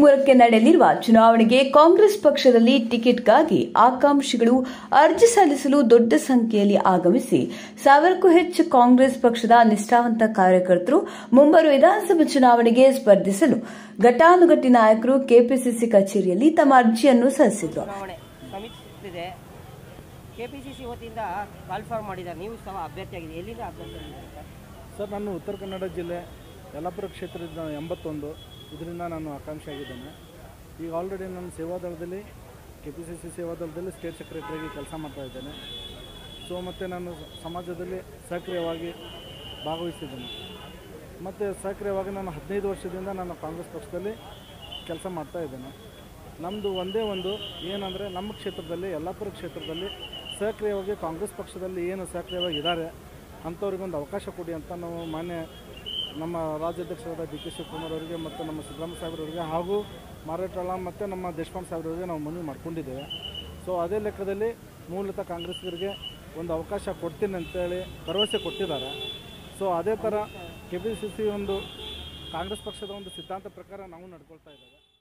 ಮೂರಕ್ಕೆ ನಡೆಯಲಿರುವ ಚುನಾವಣೆಗೆ ಕಾಂಗ್ರೆಸ್ ಪಕ್ಷದಲ್ಲಿ ಟಿಕೆಟ್ಗಾಗಿ ಆಕಾಂಕ್ಷಿಗಳು ಅರ್ಜಿ ಸಲ್ಲಿಸಲು ದೊಡ್ಡ ಸಂಖ್ಯೆಯಲ್ಲಿ ಆಗಮಿಸಿ ಸಾವಿರಕ್ಕೂ ಹೆಚ್ಚು ಕಾಂಗ್ರೆಸ್ ಪಕ್ಷದ ನಿಷ್ಠಾವಂತ ಕಾರ್ಯಕರ್ತರು ಮುಂಬರುವ ವಿಧಾನಸಭಾ ಚುನಾವಣೆಗೆ ಸ್ಪರ್ಧಿಸಲು ಘಟಾನುಘಟಿ ನಾಯಕರು ಕೆಪಿಸಿಸಿ ಕಚೇರಿಯಲ್ಲಿ ತಮ್ಮ ಅರ್ಜಿಯನ್ನು ಸಲ್ಲಿಸಿದರು ಚುನಾವಣೆ ಸಮೀಪಿಸುತ್ತಿದೆ ಕೆ ಪಿ ಸಿ ಸಿ ವತಿಯಿಂದ ಕಾಲ್ಫಾರ್ಮ್ ಮಾಡಿದ್ದಾರೆ ನೀವು ಸಹ ಅಭ್ಯರ್ಥಿಯಾಗಿದೆ ಎಲ್ಲಿಂದ ಅಭ್ಯರ್ಥಿಯಾಗಿದೆ ಸರ್ ಸರ್ ನಾನು ಉತ್ತರ ಕನ್ನಡ ಜಿಲ್ಲೆ ಯಲ್ಲಾಪುರ ಕ್ಷೇತ್ರದ ಎಂಬತ್ತೊಂದು ಇದರಿಂದ ನಾನು ಆಕಾಂಕ್ಷಿ ಆಗಿದ್ದೇನೆ ಈಗ ಆಲ್ರೆಡಿ ನಾನು ಸೇವಾದಳದಲ್ಲಿ ಕೆ ಪಿ ಸಿ ಸಿ ಸೇವಾದಳದಲ್ಲಿ ಸ್ಟೇಟ್ ಸೆಕ್ರೆಟರಿಯಾಗಿ ಕೆಲಸ ಮಾಡ್ತಾ ಇದ್ದೇನೆ ಸೊ ಮತ್ತು ನಾನು ಸಮಾಜದಲ್ಲಿ ಸಕ್ರಿಯವಾಗಿ ಭಾಗವಹಿಸಿದ್ದೇನೆ ಮತ್ತು ಸಕ್ರಿಯವಾಗಿ ನಾನು ಹದಿನೈದು ವರ್ಷದಿಂದ ನಾನು ಕಾಂಗ್ರೆಸ್ ಪಕ್ಷದಲ್ಲಿ ಕೆಲಸ ಮಾಡ್ತಾ ಇದ್ದೇನೆ ನಮ್ಮದು ಒಂದೇ ಒಂದು ಏನಂದರೆ ನಮ್ಮ ಕ್ಷೇತ್ರದಲ್ಲಿ ಯಲ್ಲಾಪುರ ಕ್ಷೇತ್ರದಲ್ಲಿ ಸಕ್ರಿಯವಾಗಿ ಕಾಂಗ್ರೆಸ್ ಪಕ್ಷದಲ್ಲಿ ಏನು ಸಕ್ರಿಯವಾಗಿ ಇದ್ದಾರೆ ಅಂಥವ್ರಿಗೊಂದು ಅವಕಾಶ ಕೊಡಿ ಅಂತ ನಾವು ಮಾನ್ಯ ನಮ್ಮ ರಾಜ್ಯಾಧ್ಯಕ್ಷರಾದ ಡಿ ಕೆ ಶಿವಕುಮಾರ್ ಅವರಿಗೆ ಮತ್ತು ನಮ್ಮ ಸಿದ್ದರಾಮಯ್ಯ ಸಾಹೇಬ್ರವರಿಗೆ ಹಾಗೂ ಮಾರಾಟಳ ಮತ್ತು ನಮ್ಮ ದೇಶಪಾಂಡೆ ಸಾಹೇಬ್ರವರಿಗೆ ನಾವು ಮನವಿ ಮಾಡ್ಕೊಂಡಿದ್ದೇವೆ ಸೊ ಅದೇ ಲೆಕ್ಕದಲ್ಲಿ ಮೂಲತಃ ಕಾಂಗ್ರೆಸ್ಗರಿಗೆ ಒಂದು ಅವಕಾಶ ಕೊಡ್ತೀನಿ ಅಂತೇಳಿ ಭರವಸೆ ಕೊಟ್ಟಿದ್ದಾರೆ ಸೊ ಅದೇ ಥರ ಕೆ ಪಿ ಸಿ ಸಿ ಒಂದು ಕಾಂಗ್ರೆಸ್ ಪಕ್ಷದ ಒಂದು ಸಿದ್ಧಾಂತ ಪ್ರಕಾರ ನಾವು ನಡ್ಕೊಳ್ತಾ ಇದ್ದೇವೆ